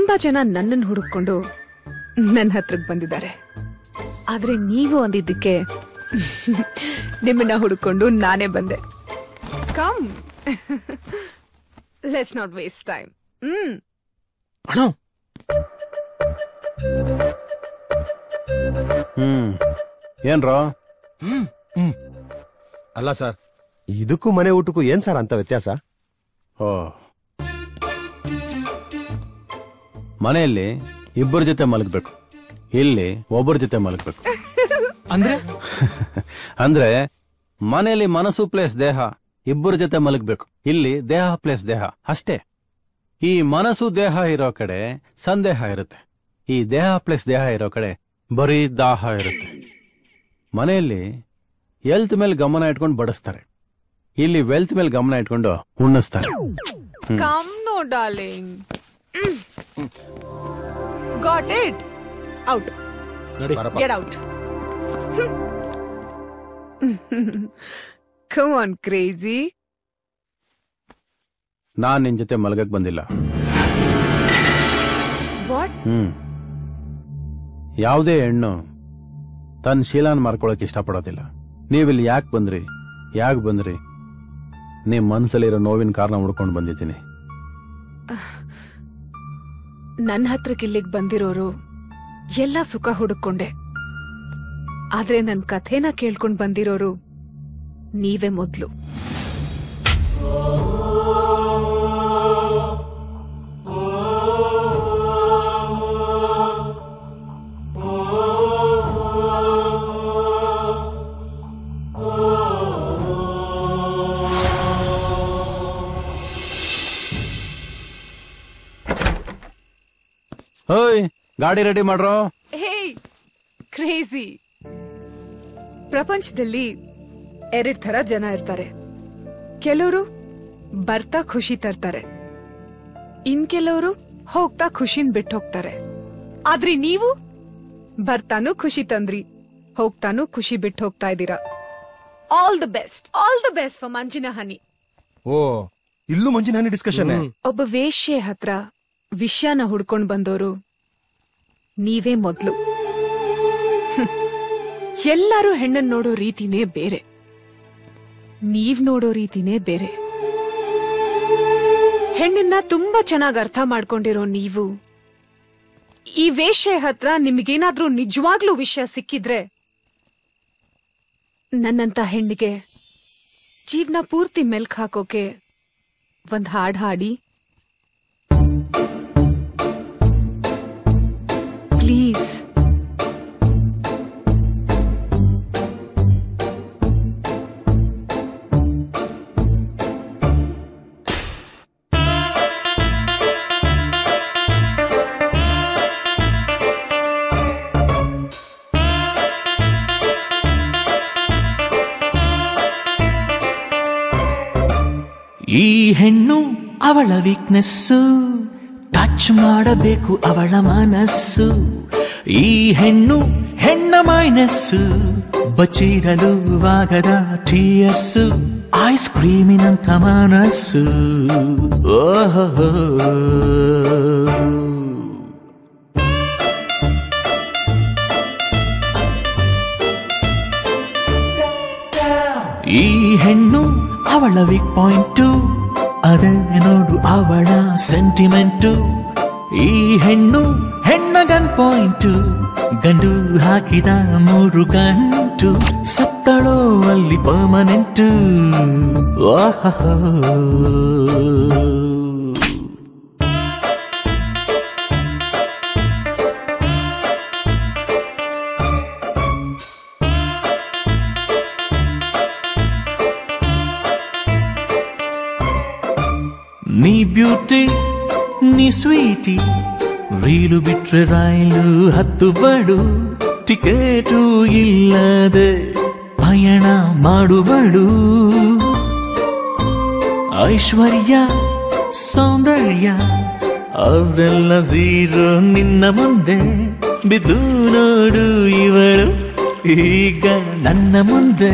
ತುಂಬಾ ಜನ ನನ್ನನ್ನು ಹುಡುಕೊಂಡು ನನ್ನ ಹತ್ರಕ್ ಬಂದಿದ್ದಾರೆ ಆದ್ರೆ ನೀವು ಅಂದಿದ್ದಕ್ಕೆ ನಿಮ್ಮನ್ನ ಹುಡುಕೊಂಡು ನಾನೇ ಬಂದೆ come let's not waste time hmm ಅಣ್ಣ ಹ್ಮ್ ಏನ್ರೋ ಅಲ್ಲ ಸರ್ ಇದಕ್ಕೂ ಮನೆ ಊಟಕ್ಕೂ ಏನ್ ಸರ್ ಅಂತ ವ್ಯತ್ಯಾಸ ಓ ಮನೆಯಲ್ಲಿ ಇಬ್ಬರ ಜೊತೆ ಮಲಗಬೇಕು ಇಲ್ಲಿ ಒಬ್ಬರ ಜೊತೆ ಮಲಗಬೇಕು ಅಂದ್ರೆ ಅಂದ್ರೆ ಮನೆಯಲ್ಲಿ ಮನಸ್ಸು ಪ್ಲೇಸ್ ದೇಹ ಇಬ್ಬರ ಜೊತೆ ಮಲಗಬೇಕು ಇಲ್ಲಿ ದೇಹ ಪ್ಲೇಸ್ ದೇಹ ಅಷ್ಟೇ ಈ ಮನಸ್ಸು ದೇಹ ಇರೋ ಕಡೆ ಸಂದೇಹ ಇರುತ್ತೆ ಈ ದೇಹ ಪ್ಲೇಸ್ ದೇಹ ಇರೋ ಕಡೆ ಬರೀ ದಾಹ ಇರುತ್ತೆ ಮನೆಯಲ್ಲಿ ಎಲ್ತ್ ಮೇಲೆ ಗಮನ ಇಟ್ಕೊಂಡು ಬಡಿಸ್ತಾರೆ ಇಲ್ಲಿ ವೆಲ್ತ್ ಮೇಲೆ ಗಮನ ಇಟ್ಕೊಂಡು ಉಣ್ಣಿಸ್ತಾರೆ come no darling got it out get out come on crazy ನಾನ್ ನಿನ್ ಜೊತೆ ಮಲಗಕ್ ಬಂದಿಲ್ಲ ವಾಟ್ ಹ್ಮ್ ಯಾವುದೇ ಹೆಣ್ಣು ತನ್ನ ಶೀಲಾನ್ ಮಾರ್ಕೊಳಕ್ ಇಷ್ಟಪಡೋದಿಲ್ಲ ನೀವಿಲ್ಲಿ ಯಾಕೆ ಬಂದ್ರಿ ಯಾಕೆ ಬಂದ್ರಿ ನಿಮ್ ಮನ್ಸಲ್ಲಿರೋ ನೋವಿನ ಕಾರಣ ಹುಡ್ಕೊಂಡು ಬಂದಿದ್ದೀನಿ ನನ್ನ ಹತ್ರಕ್ಕೆ ಇಲ್ಲಿಗೆ ಬಂದಿರೋರು ಎಲ್ಲ ಸುಖ ಹುಡುಕೊಂಡೆ ಆದ್ರೆ ನನ್ ಕಥೆನ ಕೇಳ್ಕೊಂಡ್ ಬಂದಿರೋರು ನೀವೇ ಮೊದ್ಲು ಹೋಯ್ ಗಾಡಿ ರೆಡಿ ಮಾಡ್ರೋ ಹೇ ಕ್ರೇಜಿ ಪ್ರಪಂಚದಲ್ಲಿ ಎರಡ್ ತರ ಜನ ಇರ್ತಾರೆ ಕೆಲವರು ಬರ್ತಾ ಖುಷಿ ತರ್ತಾರೆ ಇನ್ ಕೆಲವರು ಹೋಗ್ತಾ ಖುಷಿನ್ ಬಿಟ್ಟು ಹೋಗ್ತಾರೆ ಆದ್ರೆ ನೀವು ಬರ್ತಾನು ಖುಷಿ ತಂದ್ರಿ ಹೋಗ್ತಾನು ಖುಷಿ ಬಿಟ್ಟು ಹೋಗ್ತಾ ಇದ್ದೀರಾ all the best all the best for Manjina Hani ಓ ಇಲ್ಲೂ ಮಂಜಿನ ಹನಿ ಡಿಸ್ಕಷನ್ ಒಬ್ಬ ವೇಶ್ಯೆ ಹತ್ರ ವಿಷಯನ ಹುಡ್ಕೊಂಡ್ ಬಂದವರು ನೀವೇ ಮೊದ್ಲು ಹ್ಮ್. ಎಲ್ಲರೂ ಹೆಣ್ಣನ್ ನೋಡೋ ರೀತಿನೇ ಬೇರೆ ನೀವ್ ನೋಡೋ ರೀತಿನೇ ಬೇರೆ ಹೆಣ್ಣನ್ನ ತುಂಬಾ ಚೆನ್ನಾಗಿ ಅರ್ಥ ಮಾಡ್ಕೊಂಡಿರೋ ನೀವು ಈ ವೇಶ್ಯೆ ಹತ್ರ ನಿಮಗೇನಾದ್ರೂ ನಿಜವಾಗ್ಲೂ ವಿಷಯ ಸಿಕ್ಕಿದ್ರೆ ನನ್ನಂತ ಹೆಣ್ಣಿಗೆ ಜೀವನ ಪೂರ್ತಿ ಮೆಲ್ಕ್ ಹಾಕೋಕೆ ಒಂದ್ ಹಾಡ್ ಹಾಡಿ ಪ್ಲೀಸ್ ಈ ಹೆಣ್ಣು ಅವಳ ವೀಕ್ನೆಸ್ಸು ಟಚ್ ಮಾಡಬೇಕು ಅವಳ ಮನಸ್ಸು ಈ ಹೆಣ್ಣು ಹೆಣ್ಣ ಮೈನಸ್ಸು ಬಚ್ಚಿಡಲು ವಾಗದ ಟೀಯರ್ಸು ಐಸ್ ಕ್ರೀಮಿನಂಥ ಮನಸ್ಸು ಓಹೋ ಈ ಹೆಣ್ಣು ಅವಳ ವೀಕ್ ಪಾಯಿಂಟು ಅದೇ ನೋಡು ಅವಳ ಸೆಂಟಿಮೆಂಟು ಈ ಹೆಣ್ಣು ಹೆಣ್ಣ ಗನ್ ಪಾಯಿಂಟು ಗಂಡು ಹಾಕಿದ ಮೂರು ಗಂಟು ಸತ್ತಳೋ ಅಲ್ಲಿ ಪರ್ಮನೆಂಟು ಓಹೋ ನೀ ಬ್ಯೂಟಿ ನೀ ಸ್ವೀಟಿ ರೀಲು ಬಿಟ್ರೆ ರೈಲು ಹತ್ತು ಬಡು ಟಿಕೆಟು ಇಲ್ಲದೆ ಪಯಣ ಮಾಡುವಳು ಐಶ್ವರ್ಯ ಸೌಂದರ್ಯ ಅವರೆಲ್ಲ ಝೀರೋ ನಿನ್ನ ಮುಂದೆ ಬಿದ್ದು ನೋಡು ಇವಳು ಈಗ ನನ್ನ ಮುಂದೆ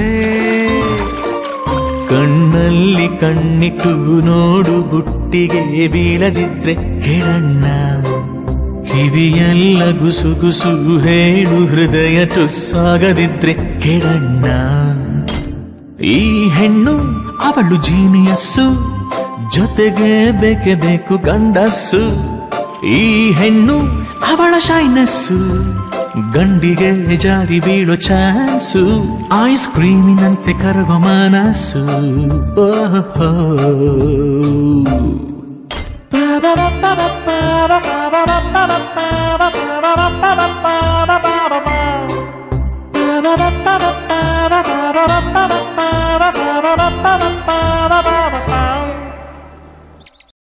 ಕಣ್ಣಲ್ಲಿ ಕಣ್ಣಿಟ್ಟು ನೋಡು ಬುಟ್ಟಿಗೆ ಬೀಳದಿದ್ರೆ ಕೇಳಣ್ಣ ಕಿವಿಯೆಲ್ಲ ಗುಸುಗುಸು ಹೇಳು ಹೃದಯ ಟುಸ್ಸಾಗದಿದ್ರೆ ಕೆಡಣ್ಣ ಈ ಹೆಣ್ಣು ಅವಳು ಜೀನಿಯಸ್ಸು ಜೊತೆಗೆ ಬೇಕೆ ಬೇಕು ಗಂಡಸ್ಸು ಈ ಹೆಣ್ಣು ಅವಳ ಶೈನಸ್ಸು ಗಂಡಿಗೆ ಜಾರಿ ಬೀಳೋ ಚಾನ್ಸು ಐಸ್ ಕ್ರೀಮಿನಂತೆ ಕರಗೋ ಮನಸ್ಸು ಓಹೋ